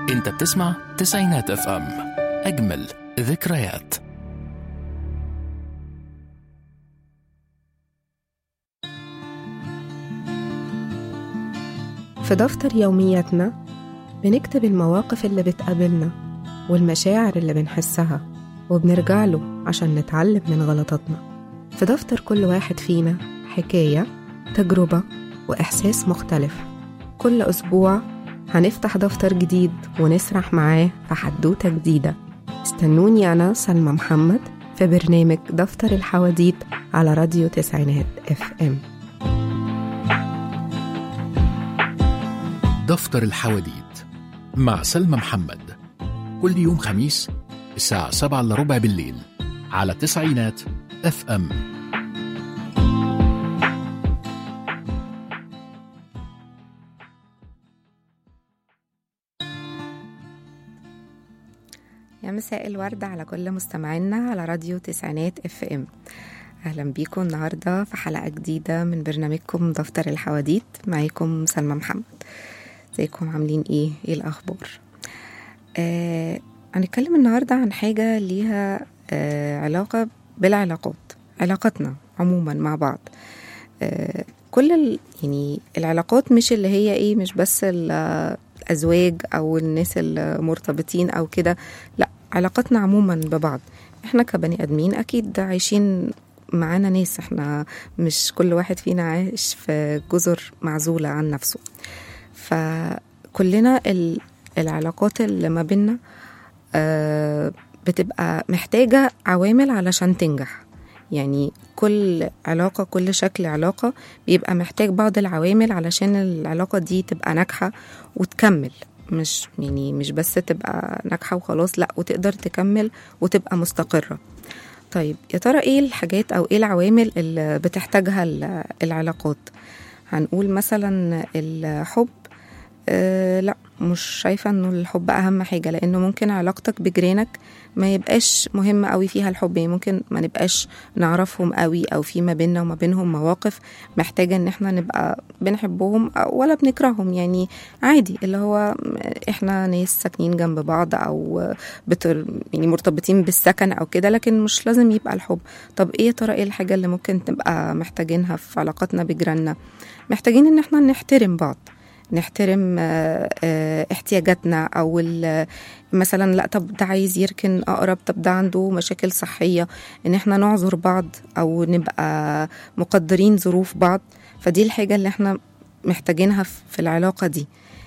انت بتسمع تسعينات اف ام اجمل ذكريات في دفتر يومياتنا بنكتب المواقف اللي بتقابلنا والمشاعر اللي بنحسها وبنرجع له عشان نتعلم من غلطاتنا في دفتر كل واحد فينا حكاية تجربة وإحساس مختلف كل أسبوع هنفتح دفتر جديد ونسرح معاه في حدوتة جديدة استنوني أنا سلمى محمد في برنامج دفتر الحواديت على راديو تسعينات اف ام دفتر الحواديت مع سلمى محمد كل يوم خميس الساعة 7 إلا ربع بالليل على تسعينات اف ام يا مساء الورد على كل مستمعينا على راديو تسعينات اف ام اهلا بيكم النهارده في حلقه جديده من برنامجكم دفتر الحواديت معاكم سلمى محمد ازيكم عاملين ايه ايه الاخبار آه هنتكلم النهارده عن حاجه ليها آه علاقه بالعلاقات علاقاتنا عموما مع بعض آه كل ال... يعني العلاقات مش اللي هي ايه مش بس الازواج او الناس المرتبطين او كده لا علاقاتنا عموما ببعض احنا كبني ادمين اكيد عايشين معانا ناس احنا مش كل واحد فينا عايش في جزر معزولة عن نفسه فكلنا ال... العلاقات اللي ما بينا آه بتبقى محتاجة عوامل علشان تنجح يعني كل علاقة كل شكل علاقة بيبقى محتاج بعض العوامل علشان العلاقة دي تبقى ناجحة وتكمل مش يعني مش بس تبقى ناجحة وخلاص لا وتقدر تكمل وتبقى مستقرة طيب يا ترى ايه الحاجات او ايه العوامل اللي بتحتاجها العلاقات هنقول مثلا الحب أه لا مش شايفة انه الحب اهم حاجة لانه ممكن علاقتك بجيرانك ما يبقاش مهم قوي فيها الحب يعني ممكن ما نبقاش نعرفهم قوي او في ما بيننا وما بينهم مواقف محتاجة ان احنا نبقى بنحبهم ولا بنكرههم يعني عادي اللي هو احنا ناس ساكنين جنب بعض او بتر يعني مرتبطين بالسكن او كده لكن مش لازم يبقى الحب طب ايه ترى ايه الحاجة اللي ممكن تبقى محتاجينها في علاقاتنا بجيراننا محتاجين ان احنا نحترم بعض نحترم احتياجاتنا او مثلا لا طب ده عايز يركن اقرب طب ده عنده مشاكل صحيه ان احنا نعذر بعض او نبقى مقدرين ظروف بعض فدي الحاجه اللي احنا محتاجينها في العلاقه دي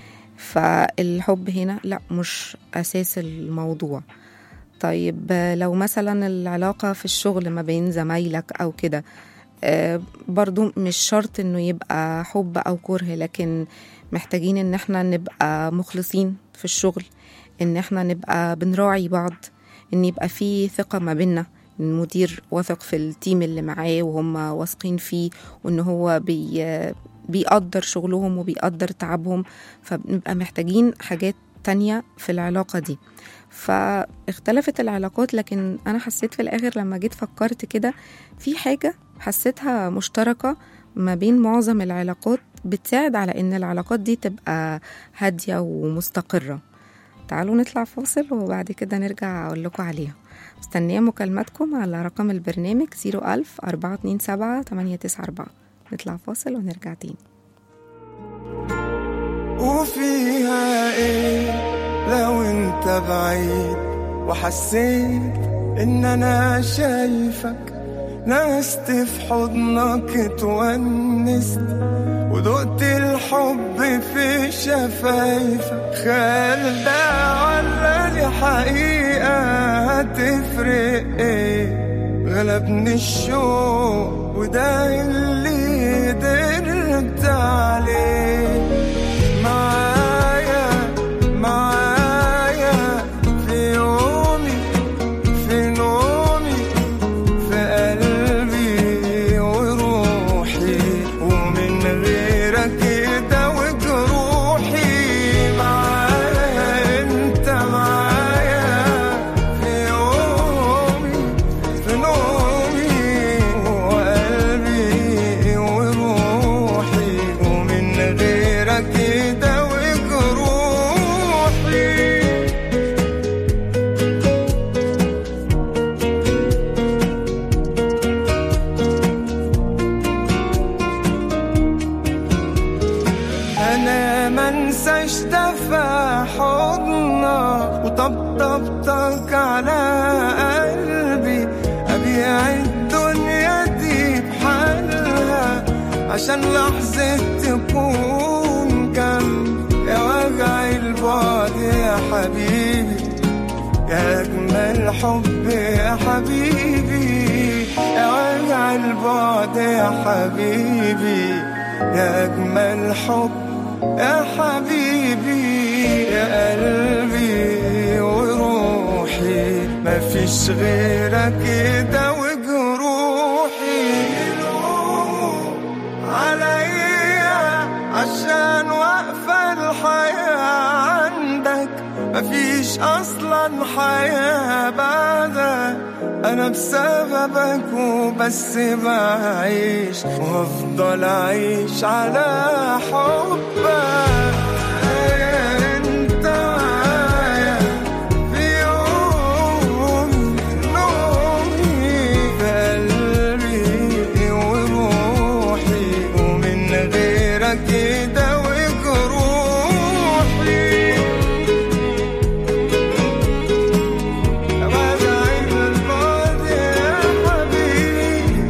فالحب هنا لا مش اساس الموضوع طيب لو مثلا العلاقه في الشغل ما بين زمايلك او كده برضو مش شرط انه يبقى حب او كره لكن محتاجين ان احنا نبقى مخلصين في الشغل ان احنا نبقى بنراعي بعض ان يبقى في ثقة ما بينا المدير واثق في التيم اللي معاه وهم واثقين فيه وان هو بي بيقدر شغلهم وبيقدر تعبهم فبنبقى محتاجين حاجات تانية في العلاقة دي فاختلفت العلاقات لكن أنا حسيت في الآخر لما جيت فكرت كده في حاجة حسيتها مشتركة ما بين معظم العلاقات بتساعد على ان العلاقات دي تبقى هادية ومستقرة تعالوا نطلع فاصل وبعد كده نرجع اقول لكم عليها مستنية مكالماتكم على رقم البرنامج 01000 427 894 نطلع فاصل ونرجع تاني وفيها ايه لو انت بعيد وحسيت ان انا شايفك نست في حضنك اتونست ودقت الحب في شفايفك خيال ده ولا دي حقيقة هتفرق ايه غلبني الشوق وده اللي قدرت عليه معايا معايا في يومي في نومي في قلبي وروحي ومن غيرك كده وجروحي معايا انت معايا في يومي في نومي وقلبي انا منساش دفع حضنك وطبطبتك على قلبي ابيع الدنيا دي بحالها عشان لحظة تكون جنبي يا وجع البعد يا حبيبي يا أجمل حب يا حبيبي يا وجع البعد يا حبيبي يا أجمل حب يا حبيبي يا قلبي وروحي مفيش غيرك كده وجروحي يلوموا عليا عشان واقفة الحياة عندك مفيش أصلا حياة بعدك أنا بسببك وبس بعيش وأفضل أعيش على حبك أنت معايا في يوم نومي في قلبي وروحي ومن غيرك كده وجروحي وجع البعد يا حبيبي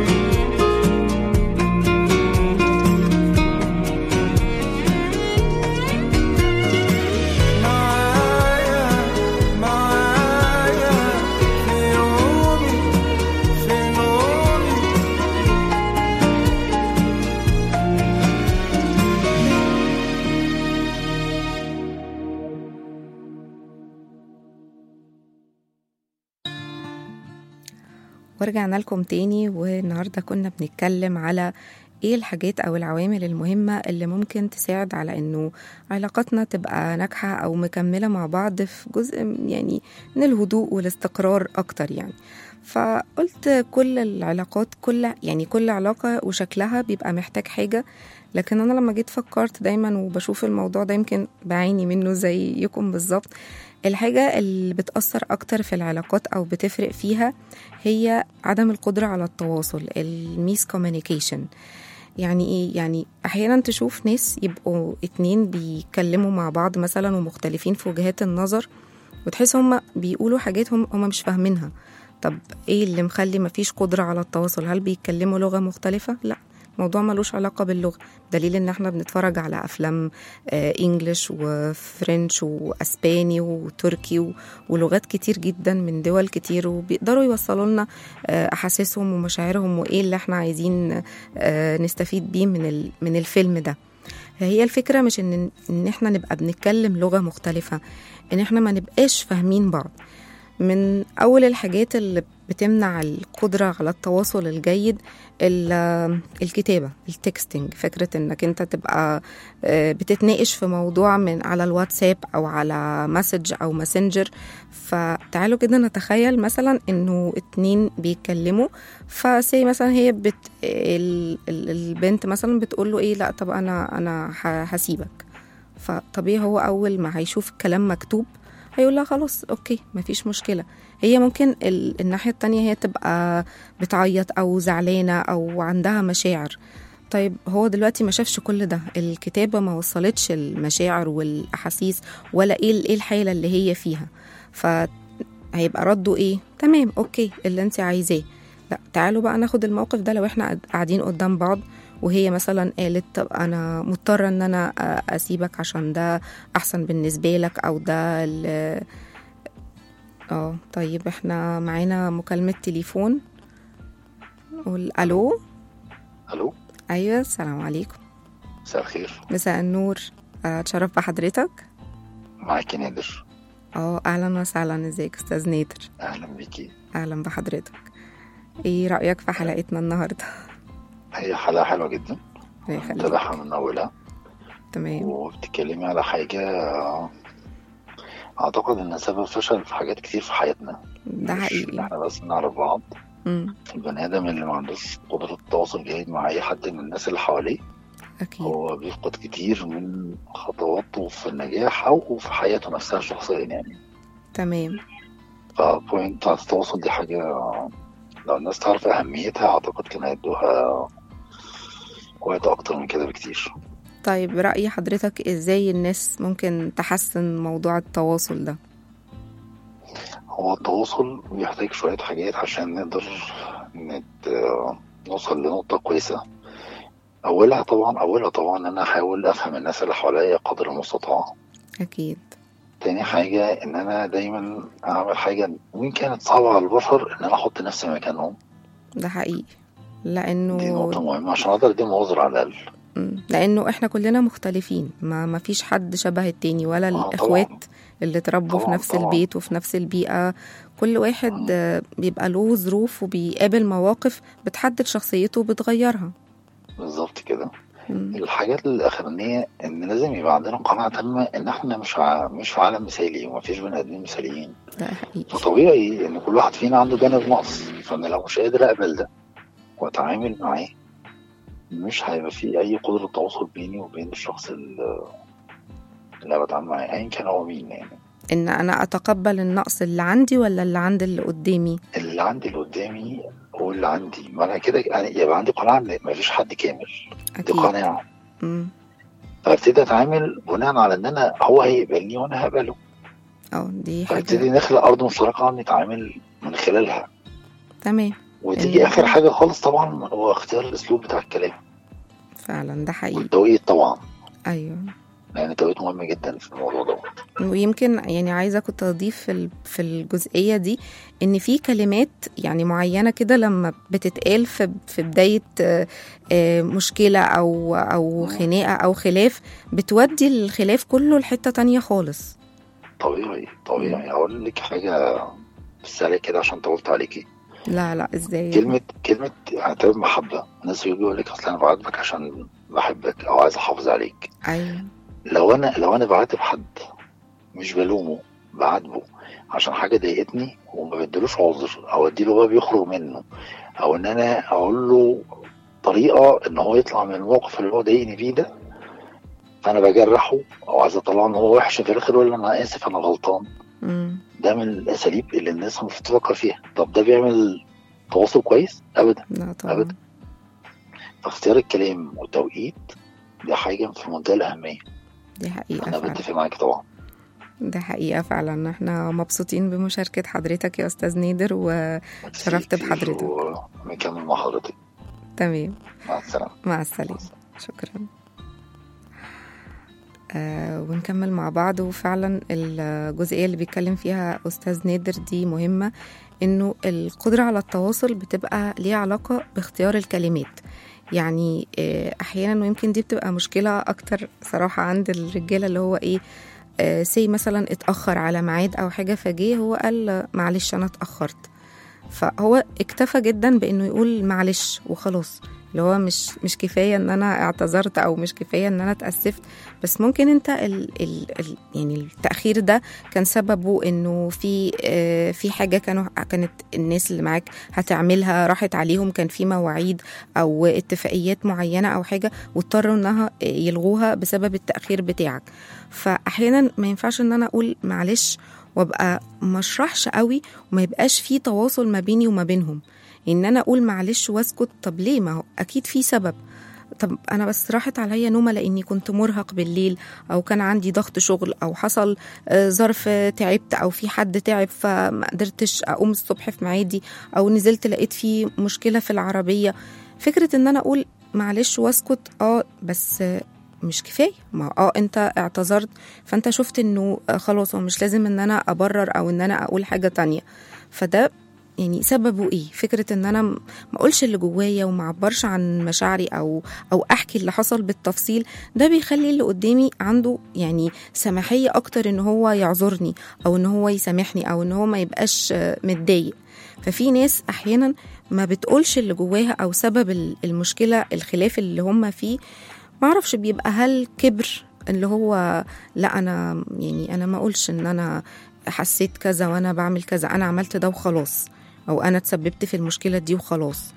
معايا معايا في يومي في نومي ورجعنا لكم تاني والنهاردة كنا بنتكلم على ايه الحاجات او العوامل المهمة اللي ممكن تساعد على انه علاقاتنا تبقى ناجحة او مكملة مع بعض في جزء يعني من الهدوء والاستقرار اكتر يعني فقلت كل العلاقات كل يعني كل علاقة وشكلها بيبقى محتاج حاجة لكن انا لما جيت فكرت دايما وبشوف الموضوع ده يمكن بعاني منه زيكم بالظبط الحاجة اللي بتأثر أكتر في العلاقات أو بتفرق فيها هي عدم القدرة على التواصل الميس كوميونيكيشن يعني ايه يعني احيانا تشوف ناس يبقوا اتنين بيتكلموا مع بعض مثلا ومختلفين في وجهات النظر وتحس هما بيقولوا حاجات هم هما مش فاهمينها طب ايه اللي مخلي مفيش قدرة على التواصل هل بيتكلموا لغة مختلفة لا الموضوع ملوش علاقة باللغة دليل ان احنا بنتفرج على افلام آه، انجليش وفرنش واسباني وتركي و- ولغات كتير جدا من دول كتير وبيقدروا يوصلوا لنا آه، احاسيسهم ومشاعرهم وايه اللي احنا عايزين آه، نستفيد بيه من ال- من الفيلم ده هي الفكرة مش ان ان احنا نبقى بنتكلم لغة مختلفة ان احنا ما نبقاش فاهمين بعض من أول الحاجات اللي بتمنع القدرة على التواصل الجيد ال- الكتابة التكستنج فكرة انك انت تبقى آه، بتتناقش في موضوع من على الواتساب او على مسج او ماسنجر فتعالوا كده نتخيل مثلا انه اتنين بيتكلموا فسي مثلا هي بت ال... ال- البنت مثلا بتقول له ايه لا طب انا انا ه- هسيبك فطبيعي هو اول ما هيشوف الكلام مكتوب هيقول لها خلاص اوكي مفيش مشكله هي ممكن ال... الناحيه التانية هي تبقى بتعيط او زعلانه او عندها مشاعر طيب هو دلوقتي ما شافش كل ده الكتابه ما وصلتش المشاعر والاحاسيس ولا ايه ايه الحاله اللي هي فيها فهيبقى رده ايه تمام اوكي اللي انت عايزاه لا تعالوا بقى ناخد الموقف ده لو احنا قاعد- قاعدين قدام بعض وهي مثلا قالت طب انا مضطره ان انا أ- اسيبك عشان ده احسن بالنسبه لك او ده ال- اه طيب احنا معانا مكالمه تليفون قول الو الو ايوه السلام عليكم مساء الخير مساء النور آه، اتشرف بحضرتك معاكي نادر اه اهلا وسهلا ازيك استاذ نادر اهلا بيكي اهلا بحضرتك ايه رايك في حلقتنا النهارده هي حلقه حلوه جدا الله يخليك متابعها من اولها تمام وبتتكلمي على حاجه اعتقد انها سبب فشل في حاجات كتير في حياتنا ده مش ان حقيقي احنا بس نعرف بعض مم. البني ادم اللي ما عندوش قدره التواصل جيد مع اي حد من الناس اللي حواليه اكيد هو بيفقد كتير من خطواته في النجاح او في حياته نفسها شخصيا يعني تمام فبوينت بتاعت التواصل دي حاجه لو الناس تعرف اهميتها اعتقد كان هيدوها وقت اكتر من كده بكتير طيب رأي حضرتك ازاي الناس ممكن تحسن موضوع التواصل ده هو التواصل بيحتاج شوية حاجات عشان نقدر نت... نوصل لنقطة كويسة أولها طبعا أولها طبعا إن أنا أحاول أفهم الناس اللي حواليا قدر المستطاع اكيد تاني حاجة إن أنا دايما أعمل حاجة وإن كانت صعبة على البشر إن أنا أحط نفسي مكانهم ده حقيقي دي لانه نقطة مهمة عشان أقدر أديهم عذر على الأقل مم. لانه احنا كلنا مختلفين ما ما فيش حد شبه التاني ولا طبعاً. الاخوات اللي اتربوا في طبعاً، نفس طبعاً. البيت وفي نفس البيئة كل واحد آه، بيبقى له ظروف وبيقابل مواقف بتحدد شخصيته وبتغيرها بالظبط كده مم. الحاجات الأخرانية إن لازم يبقى عندنا قناعة تامة إن إحنا مش ع... مش في عالم مثالي ومفيش بني آدمين مثاليين ده حقيقي فطبيعي إن كل واحد فينا عنده جانب نقص فأنا لو مش قادر أقبل ده وأتعامل معاه مش هيبقى في أي قدرة تواصل بيني وبين الشخص اللي اللي أنا بتعامل معاه أيا كان هو مين يعني ان انا اتقبل النقص اللي عندي ولا اللي عند اللي قدامي اللي عندي اللي قدامي هو اللي عندي ما أنا كده يعني يبقى عندي قناعة إن مفيش حد كامل دي اكيد قناعة مم. فابتدي اتعامل بناء على ان انا هو هيقبلني وانا هقبله اه دي فابتدي حاجة نخلق ارض مشتركه نتعامل من خلالها تمام وتيجي إن- اخر حاجه خالص طبعا هو اختيار الاسلوب بتاع الكلام فعلا ده حقيقي والتوقيت طبعا ايوه لان التوقيت مهم جدا في الموضوع دوت ويمكن يعني عايزه كنت اضيف في ال- في الجزئيه دي ان في كلمات يعني معينه كده لما بتتقال في في بدايه آه، آه، مشكله او او خناقه او خلاف بتودي الخلاف كله لحته تانية خالص طبيعي طبيعي هقول لك حاجه في السريع كده عشان طولت عليكي لا لا ازاي كلمه كلمه اعتبار محبه الناس يجي يقول لك اصل انا بعاتبك عشان بحبك او عايز احافظ عليك ايوه لو انا لو انا بعاتب حد مش بلومه بعاتبه عشان حاجه ضايقتني وما بديلوش عذر او اديله باب يخرج منه او ان انا اقول له طريقه ان هو يطلع من الموقف اللي هو ضايقني فيه ده فانا بجرحه او عايز اطلعه ان هو وحش في الاخر يقول لي انا اسف انا غلطان مم. ده من الاساليب اللي الناس المفروض تفكر فيها طب ده بيعمل تواصل كويس ابدا لا طبعا أبدا. فاختيار الكلام والتوقيت دي حاجه في منتهى الاهميه دي حقيقه انا فعلا بتفق معاك طبعا ده حقيقه فعلا احنا مبسوطين بمشاركه حضرتك يا استاذ نادر وشرفت كتير بحضرتك. ونكمل مع حضرتك تمام مع السلامة مع السلامة شكرا آه ونكمل مع بعض وفعلا الجزئية اللي بيتكلم فيها أستاذ نادر دي مهمة إنه القدرة على التواصل بتبقى ليها علاقة باختيار الكلمات يعني آه أحيانا ويمكن دي بتبقى مشكلة أكتر صراحة عند الرجالة اللي هو إيه آه سي مثلا اتأخر على ميعاد أو حاجة فجيه هو قال معلش أنا اتأخرت فهو اكتفى جدا بانه يقول معلش وخلاص اللي هو مش مش كفايه ان انا اعتذرت او مش كفايه ان انا اتاسفت بس ممكن انت ال ال ال يعني التاخير ده كان سببه انه في آه، في حاجه كانوا كانت الناس اللي معاك هتعملها راحت عليهم كان في مواعيد او اتفاقيات معينه او حاجه واضطروا انها يلغوها بسبب التاخير بتاعك فاحيانا ما ينفعش ان انا اقول معلش وابقى مشرحش قوي وما يبقاش في تواصل ما بيني وما بينهم ان انا اقول معلش واسكت طب ليه ما هو اكيد في سبب طب انا بس راحت عليا نومه لاني كنت مرهق بالليل او كان عندي ضغط شغل او حصل آه، ظرف آه، تعبت او في حد تعب فما قدرتش اقوم الصبح في ميعادي او نزلت لقيت في مشكله في العربيه فكره ان انا اقول معلش واسكت اه بس آه، مش كفايه ما اه انت اعتذرت فانت شفت انه آه، خلاص هو مش لازم ان انا ابرر او ان انا اقول حاجه تانية فده يعني سببه ايه فكره ان انا م- ما اقولش اللي جوايا وما اعبرش عن مشاعري او او احكي اللي حصل بالتفصيل ده بيخلي اللي قدامي عنده يعني سماحيه اكتر ان هو يعذرني او ان هو يسامحني او ان هو ما يبقاش آه، متضايق ففي ناس احيانا ما بتقولش اللي جواها او سبب ال- المشكله الخلاف اللي هم فيه معرفش بيبقى هل كبر اللي هو لا انا يعني انا ما اقولش ان انا حسيت كذا وانا بعمل كذا انا عملت ده وخلاص او انا اتسببت في المشكله دي وخلاص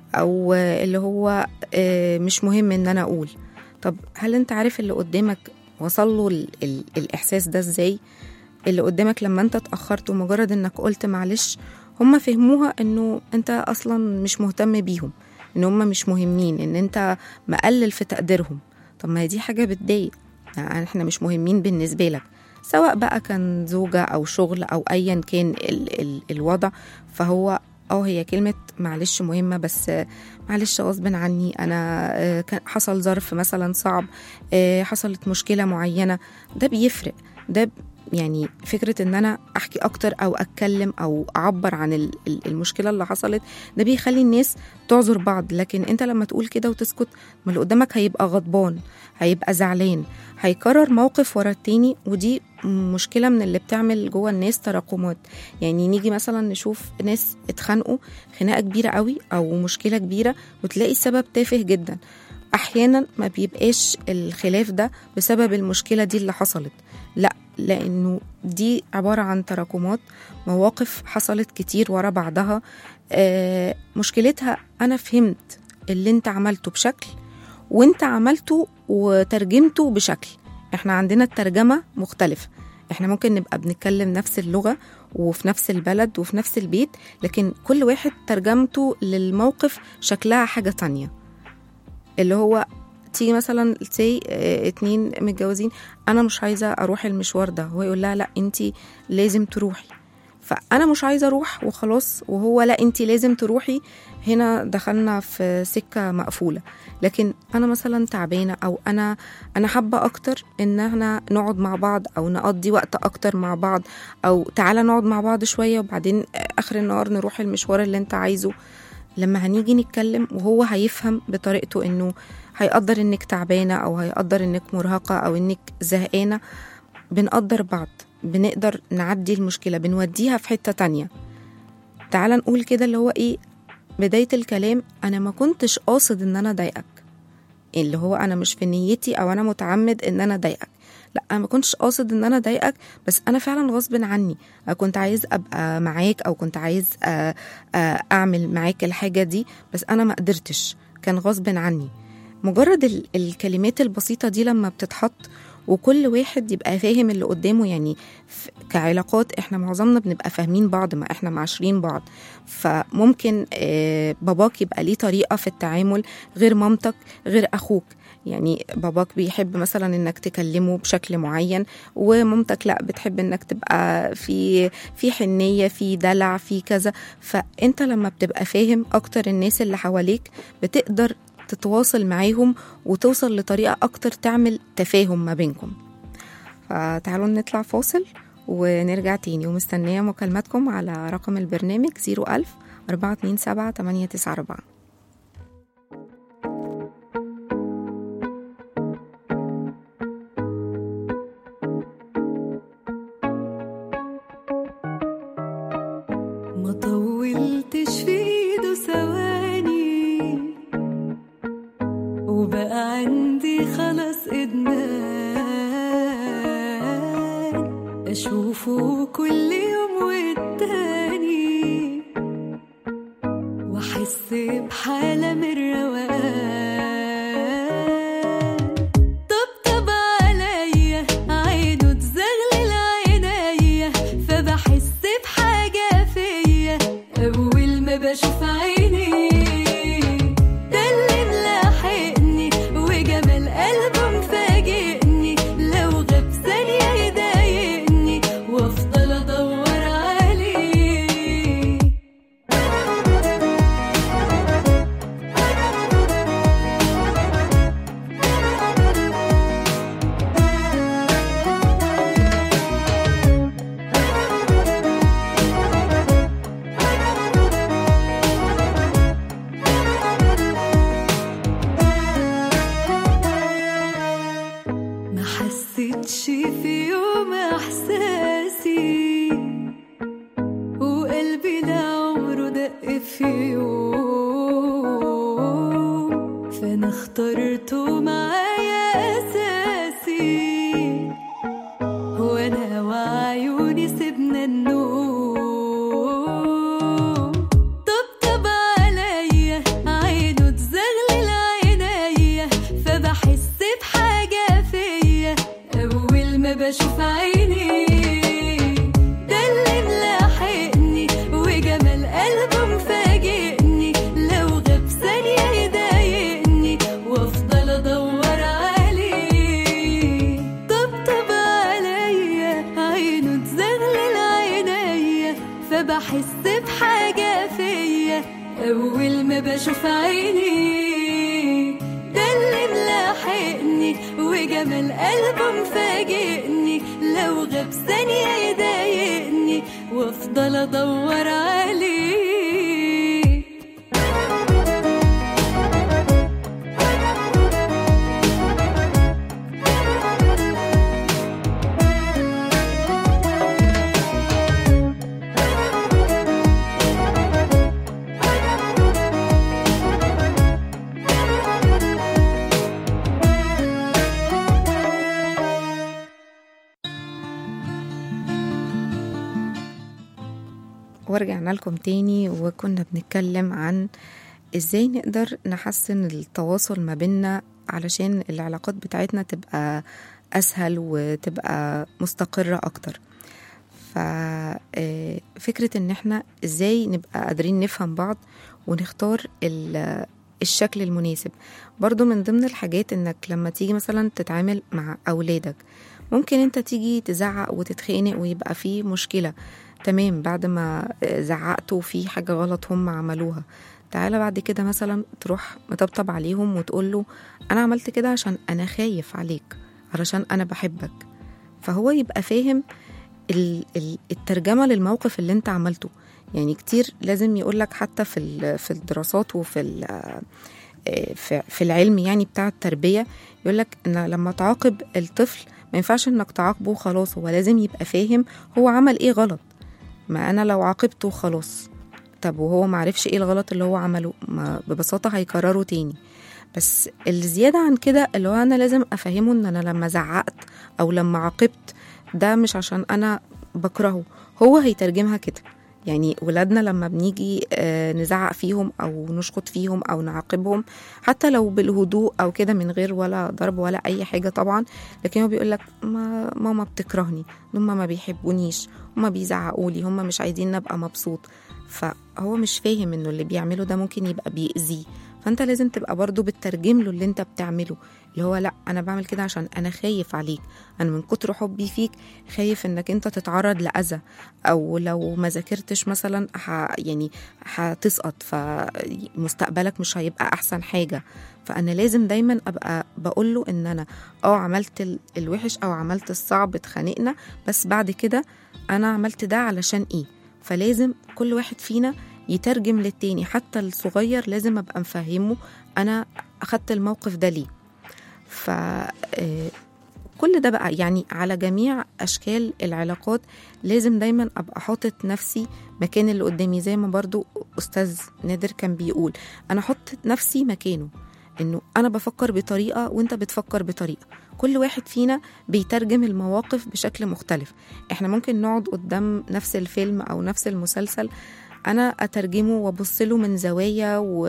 او اللي هو آه، مش مهم ان انا اقول طب هل انت عارف اللي قدامك وصل له ال- ال- الاحساس ده ازاي اللي قدامك لما انت اتاخرت ومجرد انك قلت معلش هم فهموها انه انت اصلا مش مهتم بيهم ان هم مش مهمين ان انت مقلل في تقديرهم طب ما هي دي حاجه بتضايق يعني احنا مش مهمين بالنسبه لك سواء بقى كان زوجة أو شغل أو أيا كان ال ال الوضع فهو اه هي كلمة معلش مهمة بس آه، معلش غصب عني أنا آه، كان حصل ظرف مثلا صعب آه، حصلت مشكلة معينة ده بيفرق ده ب- يعني فكرة إن أنا أحكي أكتر أو أتكلم أو أعبر عن ال- ال- المشكلة اللي حصلت ده بيخلي الناس تعذر بعض لكن أنت لما تقول كده وتسكت ما اللي قدامك هيبقى غضبان هيبقى زعلان هيكرر موقف ورا التاني ودي مشكلة من اللي بتعمل جوه الناس تراكمات يعني نيجي مثلا نشوف ناس اتخانقوا خناقة كبيرة قوي أو مشكلة كبيرة وتلاقي السبب تافه جدا أحيانا ما بيبقاش الخلاف ده بسبب المشكلة دي اللي حصلت لا لأنه دي عبارة عن تراكمات مواقف حصلت كتير ورا بعضها آه مشكلتها أنا فهمت اللي انت عملته بشكل وانت عملته وترجمته بشكل احنا عندنا الترجمة مختلفة احنا ممكن نبقى بنتكلم نفس اللغة وفي نفس البلد وفي نفس البيت لكن كل واحد ترجمته للموقف شكلها حاجة تانية اللي هو تيجي مثلا سي اتنين متجوزين انا مش عايزه اروح المشوار ده هو يقول لها لا انت لازم تروحي فانا مش عايزه اروح وخلاص وهو لا انت لازم تروحي هنا دخلنا في سكه مقفوله لكن انا مثلا تعبانه او انا انا حابه اكتر ان احنا نقعد مع بعض او نقضي وقت اكتر مع بعض او تعالى نقعد مع بعض شويه وبعدين اخر النهار نروح المشوار اللي انت عايزه لما هنيجي نتكلم وهو هيفهم بطريقته انه هيقدر انك تعبانه او هيقدر انك مرهقه او انك زهقانه بنقدر بعض بنقدر نعدي المشكله بنوديها في حته تانية تعال نقول كده اللي هو ايه بدايه الكلام انا ما كنتش قاصد ان انا اضايقك اللي هو انا مش في نيتي او انا متعمد ان انا اضايقك لا انا ما كنتش قاصد ان انا اضايقك بس انا فعلا غصب عني أنا كنت عايز ابقى معاك او كنت عايز آه، آه، اعمل معاك الحاجه دي بس انا ما قدرتش كان غصب عني مجرد ال- الكلمات البسيطه دي لما بتتحط وكل واحد يبقى فاهم اللي قدامه يعني ف- كعلاقات احنا معظمنا بنبقى فاهمين بعض ما احنا معاشرين بعض فممكن آه، باباك يبقى ليه طريقه في التعامل غير مامتك غير اخوك يعني باباك بيحب مثلا انك تكلمه بشكل معين ومامتك لا بتحب انك تبقى في في حنيه في دلع في كذا فانت لما بتبقى فاهم اكتر الناس اللي حواليك بتقدر تتواصل معاهم وتوصل لطريقه اكتر تعمل تفاهم ما بينكم فتعالوا نطلع فاصل ونرجع تاني ومستنيه مكالماتكم على رقم البرنامج 01000 427 894 ما طولتش في ايده ثواني وبقى عندي خلاص ادمان اشوفه كل يوم والتاني واحس بحالة من الروقان طبطب عليا عينه تزغلل عينيا فبحس بحاجة فيا أول ما بشوف عيني ده اللي ملاحقني وجمال قلبه مفاجئني لو غاب ثانية يضايقني وافضل ادور عليه ما حسيتش في يوم احساسي وقلبي لا عمره دق في يوم فانا اخترته معايا اساسي وانا وعيوني سيبنا النوم طبطب عليا عينه تزغلل عينيا فبحس بحاجة فيا أول ما بشوف عيني ده اللي ملاحقني وجمال قلبه مفاجئني لو غاب ثانية يضايقني وافضل ادور عليه امل قلبه مفاجئني لو غاب ثانية يضايقني وافضل ادور عليه ورجعنا لكم تاني وكنا بنتكلم عن ازاي نقدر نحسن التواصل ما بيننا علشان العلاقات بتاعتنا تبقى اسهل وتبقى مستقرة اكتر ففكرة ان احنا ازاي نبقى قادرين نفهم بعض ونختار ال- الشكل المناسب برضو من ضمن الحاجات انك لما تيجي مثلا تتعامل مع اولادك ممكن انت تيجي تزعق وتتخانق ويبقى فيه مشكلة تمام بعد ما زعقتوا في حاجة غلط هم عملوها تعالى بعد كده مثلا تروح مطبطب عليهم وتقول له انا عملت كده عشان انا خايف عليك علشان انا بحبك فهو يبقى فاهم ال- ال- الترجمة للموقف اللي انت عملته يعني كتير لازم يقولك حتى في ال- في الدراسات وفي ال- في في العلم يعني بتاع التربية يقولك ان لما تعاقب الطفل ما ينفعش انك تعاقبه خلاص هو لازم يبقى فاهم هو عمل ايه غلط ما انا لو عاقبته خلاص طب وهو معرفش ايه الغلط اللي هو عمله ما ببساطة هيكرره تاني بس الزيادة عن كده اللي هو أنا لازم أفهمه إن أنا لما زعقت أو لما عاقبت ده مش عشان أنا بكرهه هو هيترجمها كده يعني ولادنا لما بنيجي آه، نزعق فيهم أو نشخط فيهم أو نعاقبهم حتى لو بالهدوء أو كده من غير ولا ضرب ولا أي حاجة طبعا لكن هو بيقول لك ما ماما بتكرهني هما ما بيحبونيش هما بيزعقوا لي هما مش عايزين نبقى مبسوط فهو مش فاهم انه اللي بيعمله ده ممكن يبقى بيأذيه فانت لازم تبقى برضو بتترجم له اللي انت بتعمله اللي هو لا انا بعمل كده عشان انا خايف عليك انا من كتر حبي فيك خايف انك انت تتعرض لاذى او لو ما ذاكرتش مثلا ح يعني هتسقط فمستقبلك مش هيبقى احسن حاجه فانا لازم دايما ابقى بقول له ان انا اه عملت ال- الوحش او عملت الصعب اتخانقنا بس بعد كده انا عملت ده علشان ايه فلازم كل واحد فينا يترجم للتاني حتى الصغير لازم ابقى مفهمه انا اخدت الموقف ده ليه ف آه، كل ده بقى يعني على جميع اشكال العلاقات لازم دايما ابقى حاطط نفسي مكان اللي قدامي زي ما برضو استاذ نادر كان بيقول انا احط نفسي مكانه انه انا بفكر بطريقه وانت بتفكر بطريقه كل واحد فينا بيترجم المواقف بشكل مختلف احنا ممكن نقعد قدام نفس الفيلم او نفس المسلسل انا اترجمه وابص له من زوايا و...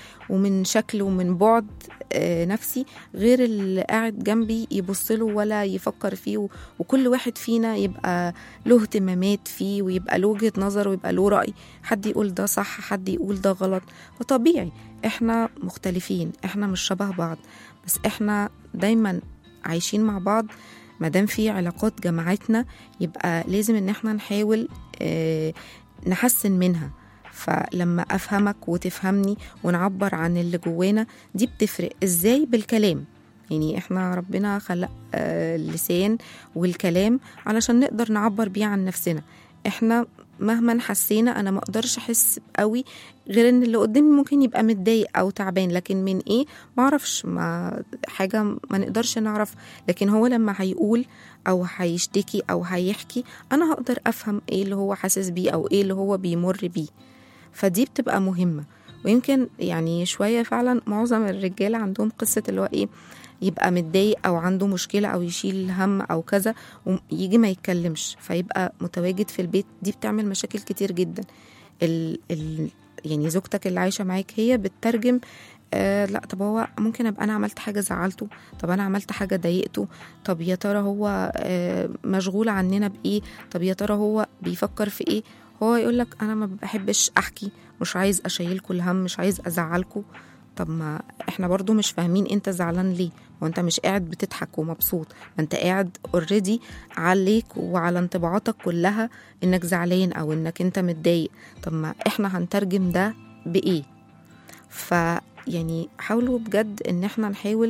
ومن شكل ومن بعد آه، نفسي غير اللي قاعد جنبي يبص له ولا يفكر فيه و... وكل واحد فينا يبقى له اهتمامات فيه ويبقى له وجهة نظر ويبقى له رأي حد يقول ده صح حد يقول ده غلط فطبيعي احنا مختلفين احنا مش شبه بعض بس احنا دايما عايشين مع بعض مادام في علاقات جمعتنا يبقى لازم ان احنا نحاول آه، نحسن منها فلما افهمك وتفهمني ونعبر عن اللي جوانا دي بتفرق ازاي بالكلام يعني احنا ربنا خلق آه، اللسان والكلام علشان نقدر نعبر بيه عن نفسنا احنا مهما حسينا انا ما اقدرش احس قوي غير ان اللي قدامي ممكن يبقى متضايق او تعبان لكن من ايه ما اعرفش ما حاجه ما نقدرش نعرف لكن هو لما هيقول او هيشتكي او هيحكي انا هقدر افهم ايه اللي هو حاسس بيه او ايه اللي هو بيمر بيه فدي بتبقى مهمه ويمكن يعني شويه فعلا معظم الرجاله عندهم قصه اللي هو ايه يبقى متضايق او عنده مشكله او يشيل هم او كذا ويجي ما يتكلمش فيبقى متواجد في البيت دي بتعمل مشاكل كتير جدا ال ال يعني زوجتك اللي عايشه معاك هي بتترجم آه لا طب هو ممكن ابقى انا عملت حاجه زعلته طب انا عملت حاجه ضايقته طب يا ترى هو آه مشغول عننا بايه طب يا ترى هو بيفكر في ايه هو يقول لك انا ما بحبش احكي مش عايز اشيلكوا الهم مش عايز ازعلكوا طب ما احنا برضو مش فاهمين انت زعلان ليه وانت مش قاعد بتضحك ومبسوط ما انت قاعد اوريدي عليك وعلى انطباعاتك كلها انك زعلان او انك انت متضايق طب ما احنا هنترجم ده بايه ف يعني حاولوا بجد ان احنا نحاول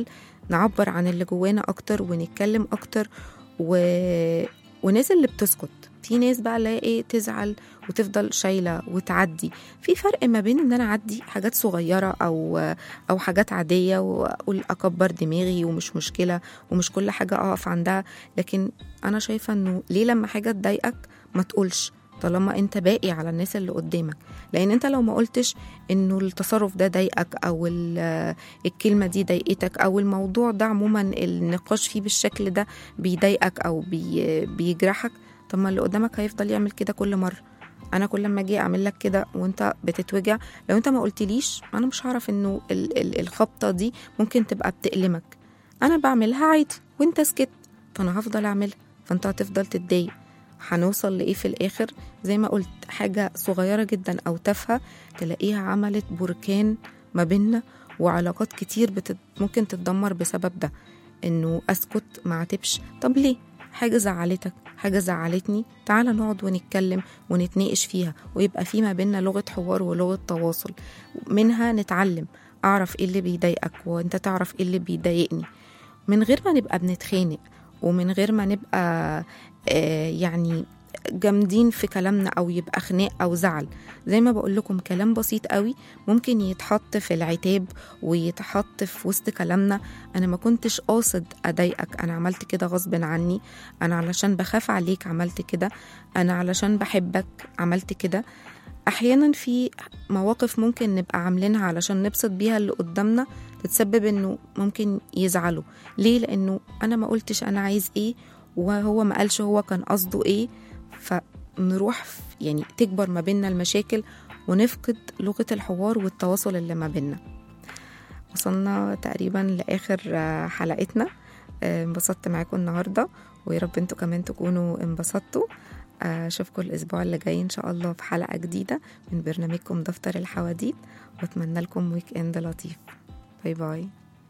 نعبر عن اللي جوانا اكتر ونتكلم اكتر و... وناس اللي بتسكت في ناس بقى اللي هي ايه تزعل وتفضل شايله وتعدي في فرق ما بين ان انا اعدي حاجات صغيره او او حاجات عاديه واقول اكبر دماغي ومش مشكله ومش كل حاجه اقف عندها لكن انا شايفه انه ليه لما حاجه تضايقك ما تقولش طالما انت باقي على الناس اللي قدامك لان انت لو ما قلتش انه التصرف ده ضايقك او ال- الكلمه دي ضايقتك او الموضوع ده عموما النقاش فيه بالشكل ده بيضايقك او بي بيجرحك طب ما اللي قدامك هيفضل يعمل كده كل مره انا كل ما اجي اعمل لك كده وانت بتتوجع لو انت ما قلتليش انا مش هعرف انه ال- ال- الخبطه دي ممكن تبقى بتألمك انا بعملها عادي وانت سكت فانا هفضل اعملها فانت هتفضل تتضايق هنوصل لايه في الاخر زي ما قلت حاجه صغيره جدا او تافهه تلاقيها عملت بركان ما بيننا وعلاقات كتير بتد... ممكن تتدمر بسبب ده انه اسكت ما عاتبش طب ليه حاجه زعلتك حاجه زعلتني تعالى نقعد ونتكلم ونتناقش فيها ويبقى في ما بيننا لغه حوار ولغه تواصل منها نتعلم اعرف ايه اللي بيضايقك وانت تعرف ايه اللي بيضايقني من غير ما نبقى بنتخانق ومن غير ما نبقى آه يعني جامدين في كلامنا او يبقى خناق او زعل زي ما بقول لكم كلام بسيط قوي ممكن يتحط في العتاب ويتحط في وسط كلامنا انا ما كنتش قاصد اضايقك انا عملت كده غصب عني انا علشان بخاف عليك عملت كده انا علشان بحبك عملت كده احيانا في مواقف ممكن نبقى عاملينها علشان نبسط بيها اللي قدامنا تتسبب انه ممكن يزعلوا ليه لانه انا ما قلتش انا عايز ايه وهو ما قالش هو كان قصده ايه فنروح في- يعني تكبر ما بيننا المشاكل ونفقد لغة الحوار والتواصل اللي ما بيننا وصلنا تقريبا لآخر آه، حلقتنا آه، انبسطت معاكم النهاردة ويا رب انتوا كمان تكونوا انبسطتوا آه، اشوفكم الاسبوع اللي جاي ان شاء الله في حلقة جديدة من برنامجكم دفتر الحواديت واتمنى لكم ويك اند لطيف باي باي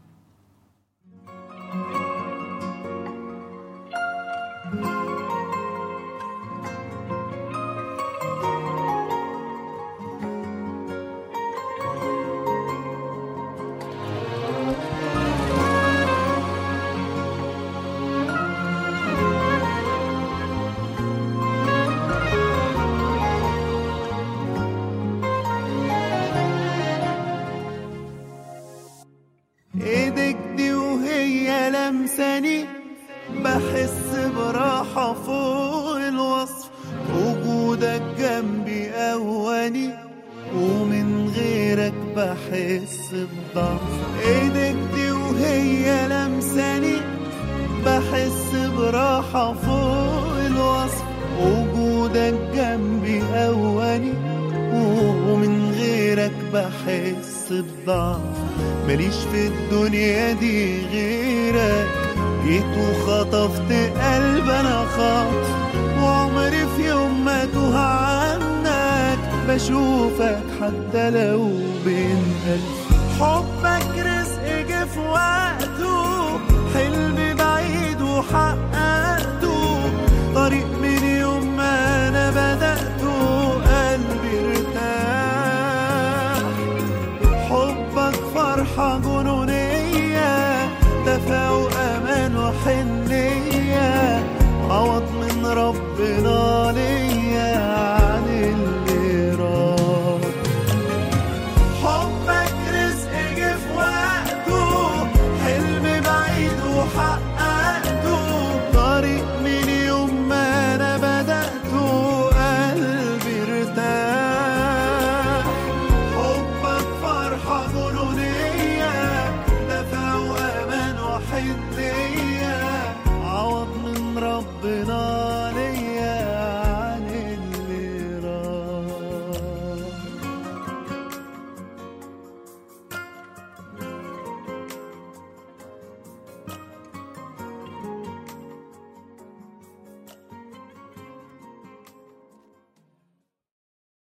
ايدك دي وهي لمساني بحس براحة فوق الوصف وجودك جنبي قواني ومن غيرك بحس بضعف ايدك دي وهي لمساني بحس براحة فوق الوصف وجودك جنبي قواني ومن غيرك بحس بضعف ماليش في الدنيا دي غيرك جيت وخطفت قلب انا خاطف وعمري في يوم ما توه عنك بشوفك حتى لو بين ألف حبك رزق جه في وقته حلم بعيد وحقق